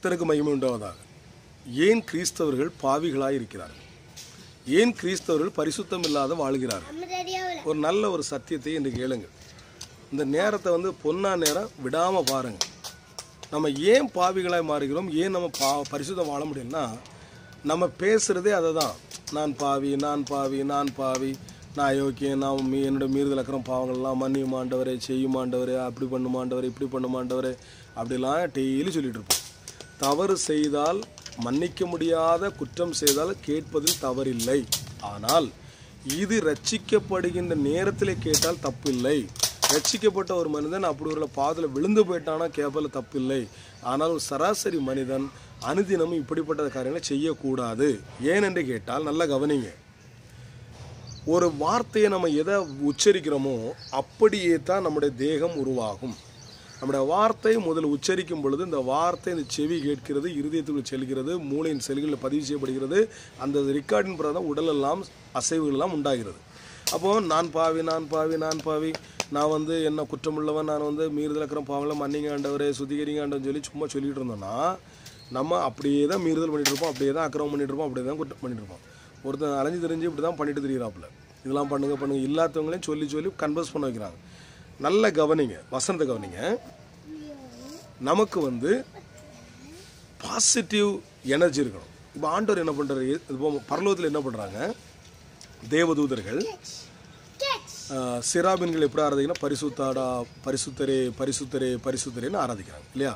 கர்த்தருக்கு மகிமை உண்டாவதாக ஏன் கிறிஸ்தவர்கள் பாவிகளாய் இருக்கிறார்கள் ஏன் கிறிஸ்தவர்கள் பரிசுத்தம் இல்லாத வாழ்கிறார்கள் நம்ம தெரியாவில ஒரு நல்ல ஒரு சத்தியத்தை இன்று கேளுங்க இந்த நேரத்தை வந்து பொன்னா நேரம் விடாமல் பாருங்க நம்ம ஏன் பாவிகளாய் மாறுகிறோம் ஏன் நம்ம பா பரிசுத்தம் வாழ முடியும்னா நம்ம பேசுகிறதே அதை தான் நான் பாவி நான் பாவி நான் பாவி நான் அயோக்கியன் நான் மீ என்னோட மீறுதல் அக்கறம் பாவங்கள்லாம் மன்னியும் ஆண்டவரே செய்யும் ஆண்டவரே அப்படி பண்ணும் ஆண்டவரே இப்படி பண்ணும் ஆண்டவரே அப்படிலாம் டெய்லி சொல்லிட்டு இருப்போம் தவறு செய்தால் மன்னிக்க முடியாத குற்றம் செய்தால் கேட்பதில் தவறில்லை ஆனால் இது ரட்சிக்கப்படுகின்ற நேரத்திலே கேட்டால் தப்பில்லை ரட்சிக்கப்பட்ட ஒரு மனிதன் அப்படி ஒரு பாதில் விழுந்து போயிட்டானா கேட்பதில் தப்பில்லை ஆனால் ஒரு சராசரி மனிதன் அனுதினமும் இப்படிப்பட்ட காரியங்களை செய்யக்கூடாது ஏனென்று கேட்டால் நல்லா கவனிங்க ஒரு வார்த்தையை நம்ம எதை உச்சரிக்கிறோமோ அப்படியே தான் நம்முடைய தேகம் உருவாகும் நம்முடைய வார்த்தை முதல் உச்சரிக்கும் பொழுது இந்த வார்த்தை இந்த செவி கேட்கிறது இருதயத்துக்குள் செல்கிறது மூளையின் செல்களில் பதிவு செய்யப்படுகிறது அந்த ரெக்கார்டின் பிரகாரம் உடலெல்லாம் அசைவுகள் எல்லாம் உண்டாகிறது அப்போது நான் பாவி நான் பாவி நான் பாவி நான் வந்து என்ன குற்றமுள்ளவன் நான் வந்து மீறுதல் இருக்கிற பாவங்களை மன்னிங்க ஆண்டவரே சுத்திகரிங்க ஆண்டவன் சொல்லி சும்மா சொல்லிட்டு இருந்தோம்னா நம்ம அப்படியே தான் மீறுதல் பண்ணிட்டு இருப்போம் அப்படியே தான் அக்கிரமம் பண்ணிட்டு இருப்போம் அப்படியே தான் குற்றம் பண்ணிட்டு இருப்போம் ஒருத்தன் அலைஞ்சு தெரிஞ்சு இப்படி தான் பண்ணிட்டு தெரியுறாப்புல இதெல்லாம் பண்ணுங்க பண்ணுங்க இல்லாதவங்களையும் சொல்லி சொல்லி கன்வர்ஸ் பண்ண வைக்கிறாங்க நல்ல கவனிங்க வசந்த கவனிங்க நமக்கு வந்து பாசிட்டிவ் எனர்ஜி இருக்கணும் இப்போ ஆண்டவர் என்ன பண்ணுறாரு இப்போ பரலோகத்தில் என்ன பண்ணுறாங்க தேவதூதர்கள் ஆஹ், சிராபின்கள் எப்படி ஆராதிக்கணும் பரிசுத்தாடா பரிசுத்தரே பரிசுத்தரே பரிசுத்தரேன்னு ஆராதிக்கிறாங்க இல்லையா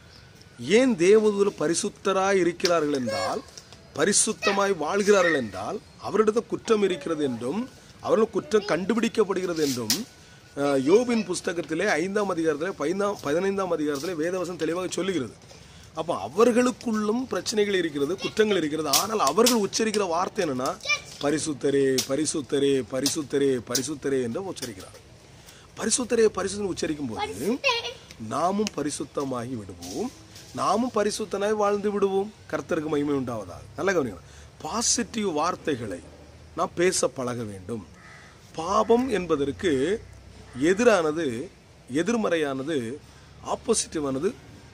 ஏன் தேவதூதர் பரிசுத்தராய் இருக்கிறார்கள் என்றால் பரிசுத்தமாய் வாழ்கிறார்கள் என்றால் அவரிடத்தில் குற்றம் இருக்கிறது என்றும் அவர்கள் குற்றம் கண்டுபிடிக்கப்படுகிறது என்றும் அஹ், யோபின் புஸ்தகத்திலே ஐந்தாம் அதிகாரத்திலே பதினாம் பதினைந்தாம் அதிகாரத்திலே வேதவசம் தெளிவாக சொல்லுகிறது அப்போ அவர்களுக்குள்ளும் பிரச்சனைகள் இருக்கிறது குற்றங்கள் இருக்கிறது ஆனால் அவர்கள் உச்சரிக்கிற வார்த்தை என்னன்னா பரிசுத்தரே பரிசுத்தரே பரிசுத்தரே பரிசுத்தரே என்று உச்சரிக்கிறார் பரிசுத்தரே பரிசுத்தன் உச்சரிக்கும் போது நாமும் பரிசுத்தமாகி விடுவோம் நாமும் பரிசுத்தனாய் வாழ்ந்து விடுவோம் கர்த்தருக்கு மகிமை உண்டாவதாக நல்ல கவனிக்கணும் பாசிட்டிவ் வார்த்தைகளை நாம் பேச பழக வேண்டும் பாவம் என்பதற்கு எதிரானது எதிர்மறையானது ஆப்போசிட்டிவானது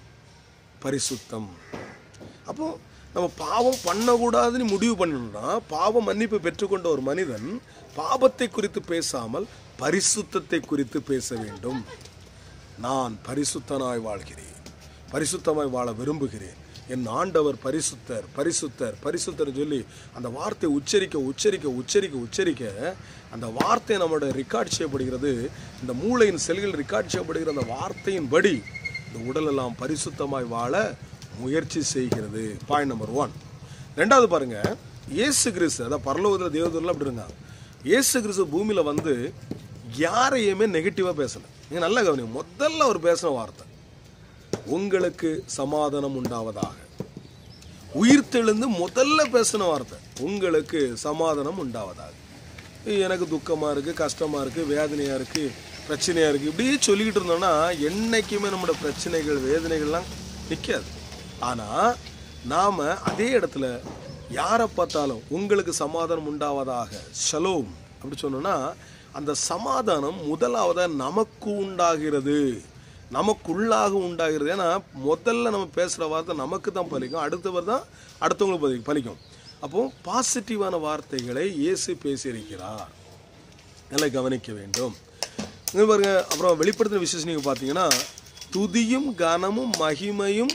பரிசுத்தம் அப்போ நம்ம பாவம் பண்ணக்கூடாதுன்னு முடிவு பண்ணணும்னா பாவ மன்னிப்பு பெற்றுக்கொண்ட ஒரு மனிதன் பாவத்தை குறித்து பேசாமல் பரிசுத்தத்தை குறித்து பேச வேண்டும் நான் பரிசுத்தனாய் வாழ்கிறேன் பரிசுத்தமாய் வாழ விரும்புகிறேன் என் ஆண்டவர் பரிசுத்தர் பரிசுத்தர் பரிசுத்தர் சொல்லி அந்த வார்த்தை உச்சரிக்க உச்சரிக்க உச்சரிக்க உச்சரிக்க அந்த வார்த்தை நம்மளோட ரெக்கார்ட் செய்யப்படுகிறது இந்த மூளையின் செல்கள் ரெக்கார்ட் செய்யப்படுகிற அந்த வார்த்தையின்படி இந்த உடலெல்லாம் பரிசுத்தமாய் வாழ முயற்சி செய்கிறது பாயிண்ட் நம்பர் ஒன் ரெண்டாவது பாருங்க இயேசு கிறிஸ்து அதான் பரலோகத்தில் தேவதூரில் அப்படி இருந்தாங்க இயேசு கிறிஸ்து பூமியில் வந்து யாரையுமே நெகட்டிவாக பேசலை நீங்கள் நல்லா கவனிங்க முதல்ல அவர் பேசின வார்த்தை உங்களுக்கு சமாதானம் உண்டாவதாக உயிர்த்தெழுந்து முதல்ல பேசின வார்த்தை உங்களுக்கு சமாதானம் உண்டாவதாக எனக்கு துக்கமாக இருக்குது கஷ்டமாக இருக்குது வேதனையாக இருக்குது பிரச்சனையாக இருக்குது இப்படியே சொல்லிக்கிட்டு இருந்தோம்னா என்னைக்குமே நம்மளோட பிரச்சனைகள் வேதனைகள்லாம் நிற்காது ஆனால் நாம் அதே இடத்துல யாரை பார்த்தாலும் உங்களுக்கு சமாதானம் உண்டாவதாக ஷலோம் அப்படி சொன்னோன்னா அந்த சமாதானம் முதலாவதாக நமக்கு உண்டாகிறது நமக்குள்ளாக உண்டாகிறது ஏன்னா முதல்ல நம்ம பேசுகிற வார்த்தை நமக்கு தான் பலிக்கும் அடுத்தவர் தான் அடுத்தவங்களுக்கு பலி பலிக்கும் அப்போ பாசிட்டிவான வார்த்தைகளை இயேசு பேசியிருக்கிறார் நல்லா கவனிக்க வேண்டும் இங்க பாருங்க அப்புறம் வெளிப்படுத்தின விசேஷம் நீங்கள் பார்த்தீங்கன்னா துதியும் கனமும் மகிமையும்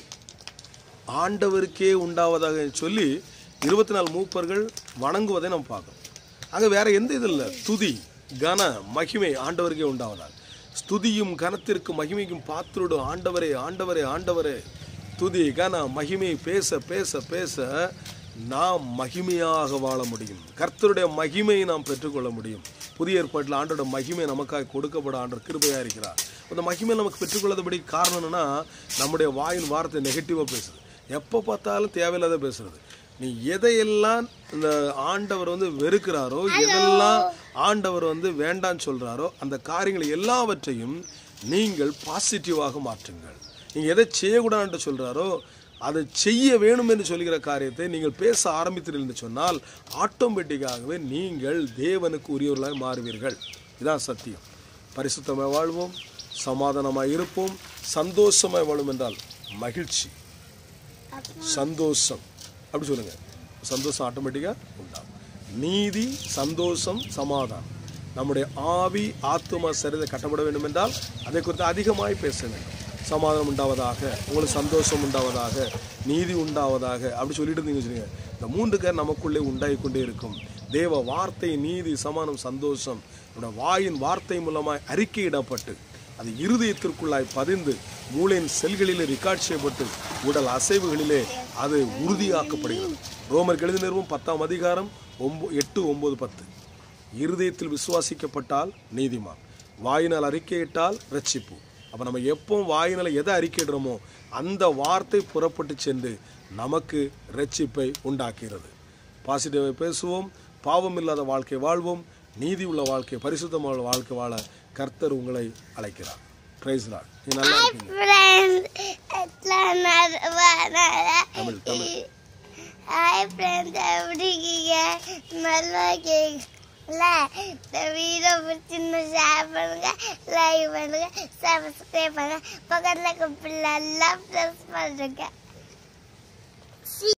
ஆண்டவருக்கே உண்டாவதாக சொல்லி இருபத்தி நாலு மூப்பர்கள் வணங்குவதை நம்ம பார்க்கணும் அங்கே வேற எந்த இது இல்லை துதி கன மகிமை ஆண்டவருக்கே உண்டாவதாக ஸ்துதியும் கனத்திற்கும் மகிமைக்கும் பாத்திரோடு ஆண்டவரே ஆண்டவரே ஆண்டவரே துதி கன மகிமை பேச பேச பேச நாம் மகிமையாக வாழ முடியும் கர்த்தருடைய மகிமையை நாம் பெற்றுக்கொள்ள முடியும் புதிய ஏற்பாட்டில் ஆண்டோட மகிமை நமக்காக கொடுக்கப்பட ஆண்டவர் கிருபையாக இருக்கிறார் அந்த மகிமை நமக்கு பெற்றுக்கொள்ளதபடி காரணம் என்னன்னா நம்முடைய வாயின் வார்த்தை நெகட்டிவாக பேசுது எப்போ பார்த்தாலும் தேவையில்லாத பேசுறது நீ எதையெல்லாம் இந்த ஆண்டவர் வந்து வெறுக்கிறாரோ எதெல்லாம் ஆண்டவர் வந்து வேண்டான்னு சொல்றாரோ அந்த காரியங்கள் எல்லாவற்றையும் நீங்கள் பாசிட்டிவாக மாற்றுங்கள் நீங்கள் எதை செய்யக்கூடாதுன்னு சொல்றாரோ அதை செய்ய வேணும் என்று சொல்கிற காரியத்தை நீங்கள் பேச ஆரம்பித்தீர்கள் என்று சொன்னால் ஆட்டோமேட்டிக்காகவே நீங்கள் தேவனுக்கு உரியவர்களாக மாறுவீர்கள் இதான் சத்தியம் பரிசுத்தமாய் வாழ்வோம் சமாதானமாய் இருப்போம் சந்தோஷமாய் வாழும் என்றால் மகிழ்ச்சி சந்தோஷம் அப்படி சொல்லுங்க சந்தோஷம் ஆட்டோமேட்டிக்கா உண்டாகும் நீதி சந்தோஷம் சமாதானம் நம்முடைய ஆவி ஆத்தும சரிதை கட்டப்பட வேண்டும் என்றால் அதை குறித்து அதிகமாய் பேச வேண்டும் சமாதானம் உண்டாவதாக உங்களுக்கு சந்தோஷம் உண்டாவதாக நீதி உண்டாவதாக அப்படி சொல்லிட்டு இருந்தீங்க வச்சுக்கோங்க இந்த மூன்று பேர் நமக்குள்ளே உண்டாகி கொண்டே இருக்கும் தேவ வார்த்தை நீதி சமானம் சந்தோஷம் நம்முடைய வாயின் வார்த்தை மூலமாய் அறிக்கையிடப்பட்டு அது இருதயத்திற்குள்ளாய் பதிந்து மூளையின் செல்களிலே ரிகார்ட் செய்யப்பட்டு உடல் அசைவுகளிலே அது உறுதியாக்கப்படுகிறது ரோமர் எழுதி நிறுவம் பத்தாம் அதிகாரம் ஒம்போ எட்டு ஒன்பது பத்து இருதயத்தில் விசுவாசிக்கப்பட்டால் நீதிமான் வாயினால் அறிக்கையிட்டால் ரட்சிப்பு அப்போ நம்ம எப்பவும் வாயினால் எதை அறிக்கையிடுறோமோ அந்த வார்த்தை புறப்பட்டு சென்று நமக்கு ரட்சிப்பை உண்டாக்குகிறது பாசிட்டிவை பேசுவோம் பாவம் இல்லாத வாழ்க்கை வாழ்வோம் நீதி உள்ள வாழ்க்கை பரிசுத்தமான வாழ்க்கை வாழ கர்த்தர் உங்களை அழைக்கிறார் பிரைஸ் லார்ட் நீ நல்லா இருப்பீங்க ஃப்ரெண்ட்ஸ் எல்லாம் நல்லா தமிழ் தமிழ் ஹாய் ஃப்ரெண்ட்ஸ் எப்படி இருக்கீங்க நல்லா இருக்கீங்களா இந்த வீடியோ பிடிச்சிருந்து ஷேர் பண்ணுங்க லைக் பண்ணுங்க சப்ஸ்கிரைப் பண்ணுங்க பக்கத்தில் பிள்ளை எல்லாம் ப்ரெஸ் பண்ணுங்க